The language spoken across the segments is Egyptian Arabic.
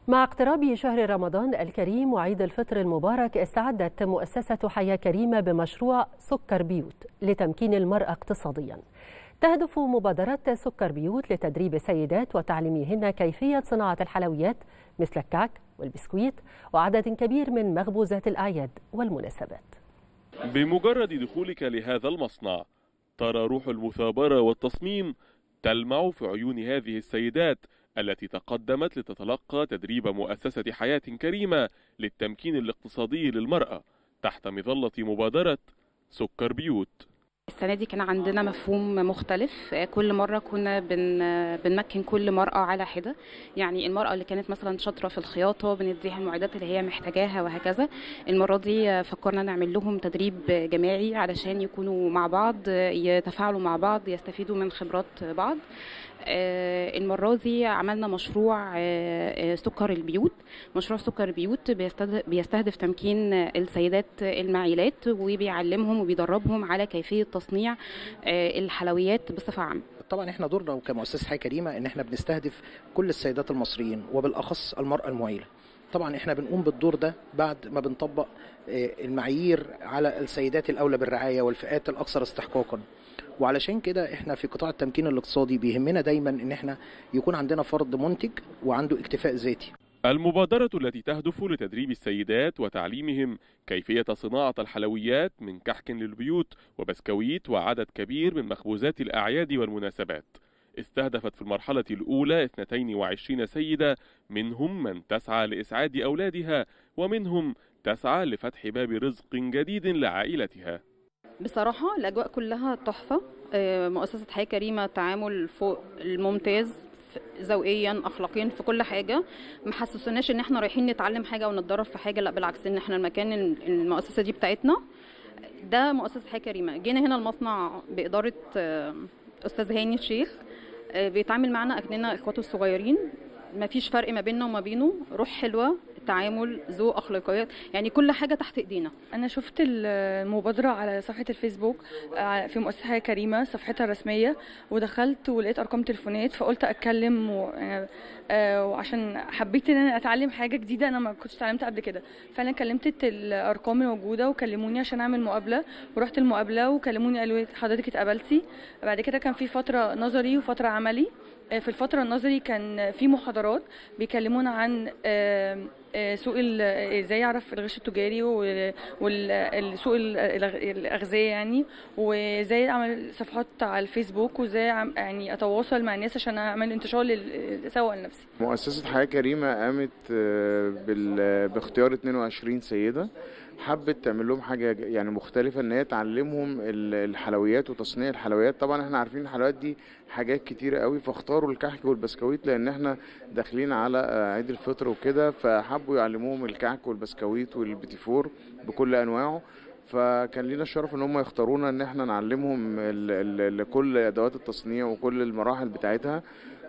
مع اقتراب شهر رمضان الكريم وعيد الفطر المبارك استعدت مؤسسة حياة كريمة بمشروع سكر بيوت لتمكين المرأة اقتصاديا تهدف مبادرة سكر بيوت لتدريب السيدات وتعليمهن كيفية صناعة الحلويات مثل الكعك والبسكويت وعدد كبير من مخبوزات الأعياد والمناسبات بمجرد دخولك لهذا المصنع ترى روح المثابرة والتصميم تلمع في عيون هذه السيدات التي تقدمت لتتلقى تدريب مؤسسة حياة كريمة للتمكين الاقتصادي للمرأة تحت مظلة مبادرة سكر بيوت السنة دي كان عندنا مفهوم مختلف كل مرة كنا بن بنمكن كل مرأة على حدة يعني المرأة اللي كانت مثلا شاطرة في الخياطة بنديها المعدات اللي هي محتاجاها وهكذا المرة دي فكرنا نعمل لهم تدريب جماعي علشان يكونوا مع بعض يتفاعلوا مع بعض يستفيدوا من خبرات بعض المرة دي عملنا مشروع سكر البيوت مشروع سكر البيوت بيستهدف تمكين السيدات المعيلات وبيعلمهم وبيدربهم على كيفية تصنيع الحلويات بصفة عامة طبعا احنا دورنا كمؤسسه حياه كريمه ان احنا بنستهدف كل السيدات المصريين وبالاخص المراه المعيله طبعا احنا بنقوم بالدور ده بعد ما بنطبق المعايير على السيدات الاولى بالرعايه والفئات الاكثر استحقاقا وعلشان كده احنا في قطاع التمكين الاقتصادي بيهمنا دايما ان احنا يكون عندنا فرد منتج وعنده اكتفاء ذاتي المبادرة التي تهدف لتدريب السيدات وتعليمهم كيفية صناعة الحلويات من كحك للبيوت وبسكويت وعدد كبير من مخبوزات الأعياد والمناسبات استهدفت في المرحلة الأولى 22 سيدة منهم من تسعى لإسعاد أولادها ومنهم تسعى لفتح باب رزق جديد لعائلتها بصراحة الأجواء كلها تحفة مؤسسة حياة كريمة تعامل فوق الممتاز ذوقيا اخلاقيا في كل حاجه ما حسسوناش ان احنا رايحين نتعلم حاجه ونتدرب في حاجه لا بالعكس ان احنا المكان المؤسسه دي بتاعتنا ده مؤسسه حياه كريمه جينا هنا المصنع باداره استاذ هاني الشيخ بيتعامل معنا اكننا اخواته الصغيرين ما فيش فرق ما بيننا وما بينه روح حلوه تعامل ذوق اخلاقيات يعني كل حاجه تحت ايدينا انا شفت المبادره على صفحه الفيسبوك في مؤسسه حياه كريمه صفحتها الرسميه ودخلت ولقيت ارقام تليفونات فقلت اتكلم و... وعشان حبيت ان انا اتعلم حاجه جديده انا ما كنتش اتعلمت قبل كده فانا كلمت الارقام الموجوده وكلموني عشان اعمل مقابله ورحت المقابله وكلموني قالوا حضرتك اتقبلتي بعد كده كان في فتره نظري وفتره عملي في الفترة النظري كان في محاضرات بيكلمونا عن سوق ازاي يعرف الغش التجاري والسوق الاغذيه يعني وازاي اعمل صفحات على الفيسبوك وازاي يعني اتواصل مع الناس عشان اعمل انتشار اسوق لنفسي مؤسسه حياه كريمه قامت باختيار 22 سيده حبت تعمل لهم حاجه يعني مختلفه ان هي تعلمهم الحلويات وتصنيع الحلويات طبعا احنا عارفين الحلويات دي حاجات كتيره قوي فاختاروا الكحك والبسكويت لان احنا داخلين على عيد الفطر وكده فحبوا يعلموهم الكعك والبسكويت والبيتيفور بكل انواعه فكان لينا الشرف ان هم يختارونا ان احنا نعلمهم كل ادوات التصنيع وكل المراحل بتاعتها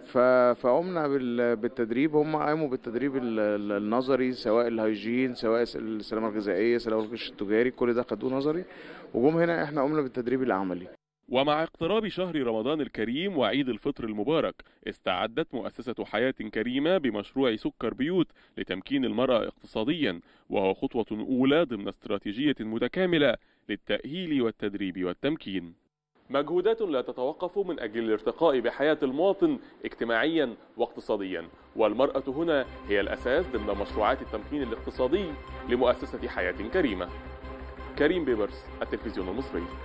فقمنا بالتدريب هم قاموا بالتدريب النظري سواء الهيجين سواء السلامه الغذائيه سواء الغش التجاري كل ده خدوه نظري وجم هنا احنا قمنا بالتدريب العملي ومع اقتراب شهر رمضان الكريم وعيد الفطر المبارك استعدت مؤسسة حياة كريمة بمشروع سكر بيوت لتمكين المرأة اقتصاديا وهو خطوة أولى ضمن استراتيجية متكاملة للتأهيل والتدريب والتمكين مجهودات لا تتوقف من أجل الارتقاء بحياة المواطن اجتماعيا واقتصاديا والمرأة هنا هي الأساس ضمن مشروعات التمكين الاقتصادي لمؤسسة حياة كريمة كريم بيبرس التلفزيون المصري